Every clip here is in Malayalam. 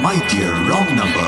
my dear wrong number.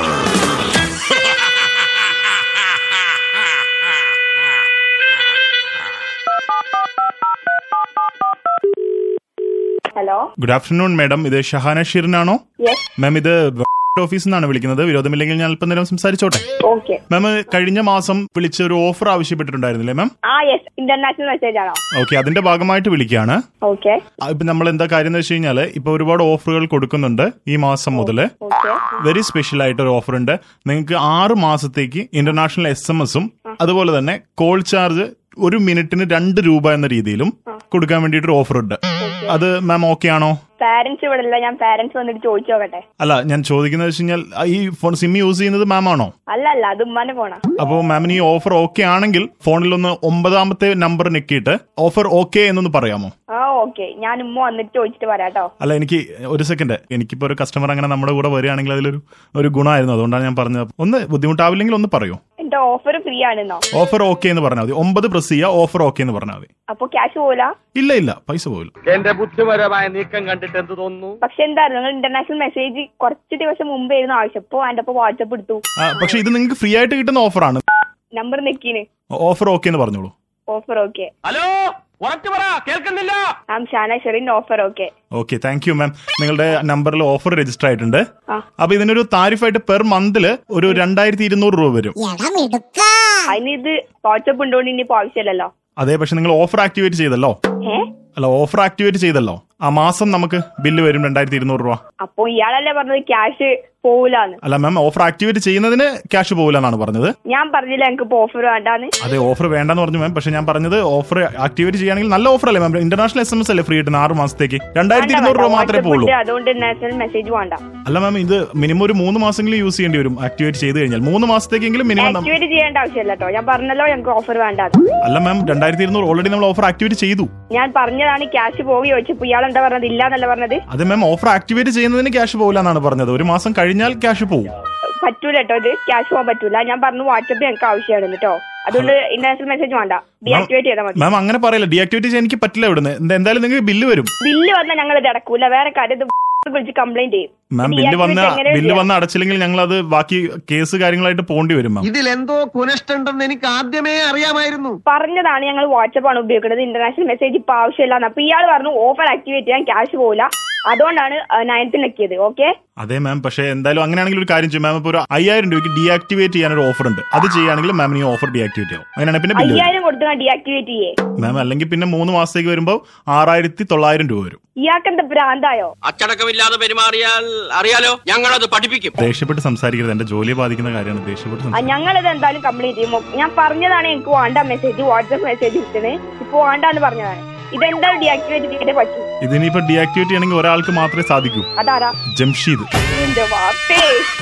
Hello good afternoon madam ഇത് ഷഹാന ഷീറിനാണോ യെസ് മാം ഇത് ഓഫീസിൽ നിന്നാണ് വിളിക്കുന്നത് വിരോധമില്ലെങ്കിൽ ഞാൻ അല്പം നേരം സംസാരിച്ചോട്ടെ ഓക്കെ മാം കഴിഞ്ഞ മാസം വിളിച്ച ഒരു ഓഫർ ആവശ്യപ്പെട്ടിട്ടുണ്ടായിരുന്നില്ലേ മാം ആ യെസ് ഇന്റർനാഷണൽ മെസ്സേജ് ആണോ ഓക്കെ അതിന്റെ ഭാഗമായിട്ട് വിളിക്കുകയാണ് ഓക്കെ ആ, ഇപ്പൊ നമ്മൾ എന്താ കാര്യം എന്ന് വെച്ച് കഴിഞ്ഞാൽ ഇപ്പൊ ഒരുപാട് ഓഫറുകൾ കൊടുക്കുന്നുണ്ട് ഈ മാസം മുതൽ ഓക്കെ വെരി സ്പെഷ്യൽ ആയിട്ട് ഒരു ഓഫർ ഉണ്ട് നിങ്ങൾക്ക് ആറ് മാസത്തേക്ക് ഇന്റർനാഷണൽ എസ് എം എസും അതുപോലെ തന്നെ കോൾ ചാർജ് ഒരു മിനിറ്റിന് രണ്ട് രൂപ എന്ന രീതിയിലും കൊടുക്കാൻ വേണ്ടിയിട്ട് ഒരു ഓഫർ ഉണ്ട് അത് മാം ഓക്കെ ആണോ പാരന്റ്സ് ഇവിടെ ഇല്ല ഞാൻ പാരന്റ്സ് വന്നിട്ട് ചോദിച്ചു നോക്കട്ടെ അല്ല ഞാൻ ചോദിക്കുന്നത് വെച്ച് കഴിഞ്ഞാൽ ആ, ഈ ഫോൺ സിം യൂസ് ചെയ്യുന്നത് മാം ആണോ അല്ല അല്ല അത് ഉമ്മാന്റെ ഫോണാ അപ്പോൾ മാമിന് ഈ ഓഫർ ഓക്കെ ആണെങ്കിൽ ഫോണിൽ ഒന്ന് ഒമ്പതാമത്തെ നമ്പർ ഞെക്കിയിട്ട് ഓഫർ ഓക്കെ എന്നൊന്ന് പറയാമോ ആ ഓക്കെ ഞാൻ ഉമ്മ വന്നിട്ട് ചോദിച്ചിട്ട് പറയാട്ടോ അല്ല എനിക്ക് ഒരു സെക്കൻഡ് എനിക്കിപ്പോ ഒരു കസ്റ്റമർ അങ്ങനെ നമ്മുടെ കൂടെ വരികയാണെങ്കിൽ അതിലൊരു ഒരു ഗുണമായിരുന്നു അതുകൊണ്ടാണ് ഞാൻ പറഞ്ഞത് ഒന്ന് ബുദ്ധിമുട്ടാവില്ലെങ്കിൽ ഒന്ന് പറയൂ എന്റെ ഓഫർ ഫ്രീ ആണെന്നോ ഓഫർ ഓക്കെ എന്ന് പറഞ്ഞാൽ മതി ഒമ്പത് പ്രസ് ചെയ്യുക ഓഫർ ഓക്കെ എന്ന് പറഞ്ഞാൽ മതി അപ്പൊ ക്യാഷ് പോല ഇല്ല ഇല്ല പൈസ പോകില്ല എന്റെ ബുദ്ധിപരമായ നീക്കം കണ്ടിട്ട് എന്ത് തോന്നുന്നു പക്ഷെ എന്തായിരുന്നു നിങ്ങൾ ഇന്റർനാഷണൽ മെസ്സേജ് കുറച്ച് ദിവസം മുമ്പായിരുന്നു ആവശ്യം ഇപ്പൊ എന്റെ ഒപ്പം വാട്സപ്പ് എടുത്തു ആ, പക്ഷെ ഇത് നിങ്ങൾക്ക് ഫ്രീ ആയിട്ട് കിട്ടുന്ന ഓഫറാണ് നമ്പർ നെക്കീന് ഓഫർ ഓക്കെ എന്ന് പറഞ്ഞോളൂ ഓഫർ ഓക്കെ ഹലോ ഉറച്ചു പറ കേൾക്കുന്നില്ല ആം Shana Sherin offer okay okay thank you ma'am നിങ്ങളുടെ നമ്പറിൽ ഓഫർ രജിസ്റ്റർ ആയിട്ടുണ്ട് ആ. അപ്പൊ ഇതിനൊരു താരിഫായിട്ട് പെർ മന്തില് ഒരു രണ്ടായിരത്തി ഇരുന്നൂറ് രൂപ വരും എടാ മിടുക്ക അതിന് ഇത് വാട്സപ്പ് ഉണ്ടോണ്ട് ഇനിയിപ്പോ ആവശ്യമില്ലല്ലോ അതെ പക്ഷെ നിങ്ങൾ ഓഫർ ആക്ടിവേറ്റ് ചെയ്തല്ലോ ഏ അല്ല ഓഫർ ആക്ടിവേറ്റ് ചെയ്തല്ലോ ആ മാസം നമുക്ക് ബില്ല് വരും രണ്ടായിരത്തി ഇരുന്നൂറ് രൂപ അപ്പൊ ഇയാളല്ലേ പറഞ്ഞത് ക്യാഷ് പോവില്ലാന്ന് അല്ല മാം ഓഫർ ആക്ടിവേറ്റ് ചെയ്യുന്നതിന് ക്യാഷ് പോകില്ല എന്നാണ് പറഞ്ഞത് ഞാൻ പറഞ്ഞില്ല എനിക്ക് ഇപ്പൊ ഓഫർ വേണ്ടാന്ന് അതെ ഓഫർ വേണ്ടെന്ന് പറഞ്ഞു മാം പക്ഷെ ഞാൻ പറഞ്ഞത് ഓഫർ ആക്ടിവേറ്റ് ചെയ്യുകയാണെങ്കിൽ നല്ല ഓഫർ അല്ലേ ma'am international S M S അല്ലേ ഫ്രീ കിട്ടുന്ന ആറ് മാസത്തേക്ക് രണ്ടായിരത്തി ഇരുന്നൂറ് രൂപ മാത്രമേ WhatsApp പോകുള്ളൂ ഉണ്ട്, അതുകൊണ്ട് നാഷണൽ മെസ്സേജ് വേണ്ട അല്ല മാം ഇത് മിനിമം ഒരു മൂന്ന് മാസമെങ്കിലും യൂസ് ചെയ്യേണ്ടി വരും ആക്ടിവേറ്റ് ചെയ്ത് കഴിഞ്ഞാൽ മൂന്ന് മാസത്തേക്കെങ്കിലും മിനിമം ആക്ടിവേറ്റ് ചെയ്യേണ്ട ആവശ്യമില്ല കേട്ടോ ഞാൻ പറഞ്ഞല്ലോ ഞങ്ങൾക്ക് ഓഫർ വേണ്ട അല്ല മാം രണ്ടായിരത്തി ഇരുന്നൂറ് ഓൾറെഡി നമ്മൾ ഓഫർ ആക്ടിവേറ്റ് ചെയ്തു ഞാൻ പറഞ്ഞതാണ് ക്യാഷ് പോയി ചോദിച്ചപ്പോ ഇയാൾ എന്താ പറഞ്ഞത് ഇല്ല എന്നല്ല പറഞ്ഞത് അത് മാം ഓഫർ ആക്ടിവേറ്റ് ചെയ്യുന്നതിന് ക്യാഷ് പോകില്ല എന്നാണ് പറഞ്ഞത് ഒരു മാസം കഴിഞ്ഞാൽ ക്യാഷ് പോകും പറ്റൂല കേട്ടോ ഇത് ക്യാഷ് പോകാൻ പറ്റൂല ഞാൻ പറഞ്ഞു വാട്സപ്പ് ഞങ്ങൾക്ക് ആവശ്യമാണ് കേട്ടോ അതുകൊണ്ട് ഇന്റർനാഷണൽ മെസ്സേജ് വേണ്ട ഡീആക്ടിവേറ്റ് ചെയ്താൽ മതി മാം അങ്ങനെ പറയില്ല ഡീആക്ടിവേറ്റ് ചെയ്യാൻ എനിക്ക് പറ്റില്ല ഇവിടുന്ന് എന്താ- എന്തായാലും നിങ്ങൾക്ക് ബില്ല് വരും ബില്ല് വന്നാൽ ഞങ്ങൾ ഇത് അടക്കൂല വേറെ കാര്യം ഇത് വിളിച്ച് കംപ്ലൈന്റ് ചെയ്യും മാം ഇത് ബില്ല് വന്ന deactivate എങ്ങനെ ബില്ല് ചെയ്യാം? വന്ന് അടച്ചില്ലെങ്കിൽ ഞങ്ങൾ അത് ബാക്കി കേസ് കാര്യങ്ങളായിട്ട് പോകേണ്ടി വരും മാം ഇതിൽ എന്തോ കുനഷ്ടുണ്ടെന്ന് എനിക്ക് ആദ്യമേ അറിയാമായിരുന്നു പറഞ്ഞതാണ് ഞങ്ങൾ വാട്സപ്പ് ആണ് ഉപയോഗിക്കുന്നത് ഇന്റർനാഷണൽ മെസ്സേജ് ഇപ്പൊ ആവശ്യമില്ല അപ്പൊ ഇയാൾ പറഞ്ഞു ഓഫർ ആക്ടിവേറ്റ് ചെയ്യാൻ ക്യാഷ് പോകില്ല അതുകൊണ്ടാണ് നയൻത്തിൽ നെക്കിയത് ഓക്കെ അതെ മാം പക്ഷേ എന്തായാലും അങ്ങനെയാണെങ്കിൽ ഒരു കാര്യം ചെയ്യും മാം ഇപ്പോൾ ഒരു അയ്യായിരം രൂപയ്ക്ക് ഡീആക്ടിവേറ്റ് ചെയ്യാൻ ഒരു ഓഫർ ഉണ്ട് അത് ചെയ്യുകയാണെങ്കിൽ മാമിന് ഈ ഓഫർ ഡീആക്ടിവേറ്റ് ആവും അങ്ങനെയാണ് പിന്നെ ബില്ല് അയ്യായിരം കൊടുത്ത് ഡീആക്ടിവേറ്റ് ചെയ്യേ മാം അല്ലെങ്കിൽ പിന്നെ മൂന്ന് മാസത്തേക്ക് വരുമ്പോൾ ആറായിരത്തി തൊള്ളായിരം രൂപ വരും ഇയാൾക്ക് എന്താ ഭ്രാന്തായോ അച്ചടക്കമില്ലാതെ പെരുമാറിയാൽ അറിയാലോ ഞങ്ങളത് പഠിപ്പിക്കും ദേഷ്യപ്പെട്ട് സംസാരിക്കരുത് എന്റെ ജോലിയെ ബാധിക്കുന്ന കാര്യമാണ് ദേഷ്യപ്പെട്ട് ആ, സംസാരിക്കരുത്. ഞങ്ങളിത് എന്തായാലും കംപ്ലീറ്റ് ചെയ്യും ഞാൻ പറഞ്ഞതാണ് എനിക്ക് വേണ്ട മെസ്സേജ് വാട്സപ്പ് മെസ്സേജ് കിട്ടണേ ഇപ്പൊ വേണ്ടാന്ന് പറഞ്ഞതാണ് ഇതെന്തായാലും ഡീആക്ടിവേറ്റ് ചെയ്തേ പറ്റൂ ഇതിനിപ്പോ ഡീആക്ടിവേറ്റ് ചെയ്യണമെങ്കിൽ ഒരാൾക്ക് മാത്രമേ സാധിക്കൂ അതാരാ ജംഷീദ് എന്റെ വാപ്പേ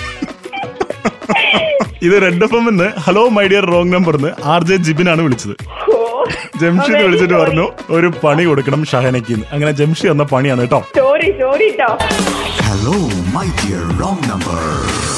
ഇത് റെഡ് എഫ് എം എന്ന് hello my dear wrong number എന്ന് ആർ ജെ ജിബിനാണ് വിളിച്ചത് ഓ, ജംഷീദ് very വിളിച്ചിട്ട് sorry. പറഞ്ഞു ഒരു പണി കൊടുക്കണം ഷഹനയ്ക്ക് അങ്ങനെ ജംഷി എന്ന പണിയാണ് കേട്ടോ സോറി സോറി കേട്ടോ Hello, my dear wrong number.